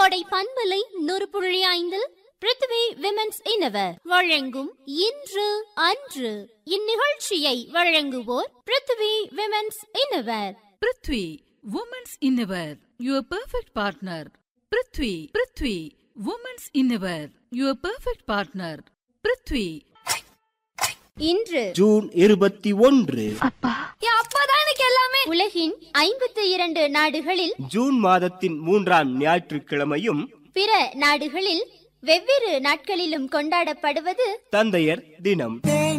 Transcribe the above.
கோடை பண்பலை நூறு புள்ளி ஐந்தில் பிருத்வி விமென்ஸ் இனவர் வழங்கும் இன்று அன்று இந்நிகழ்ச்சியை வழங்குவோர் Prithvi women's innerwear Prithvi women's innerwear your perfect partner Prithvi Prithvi women's innerwear your perfect partner Prithvi இன்று ஜூன் இருபத்தி ஒன்று அப்பதான் எனக்கு எல்லாமே உலகின் ஐம்பத்தி இரண்டு நாடுகளில் ஜூன் மாதத்தின் மூன்றாம் ஞாயிற்றுக்கிழமையும் பிற நாடுகளில் வெவ்வேறு நாட்களிலும் கொண்டாடப்படுவது தந்தையர் தினம்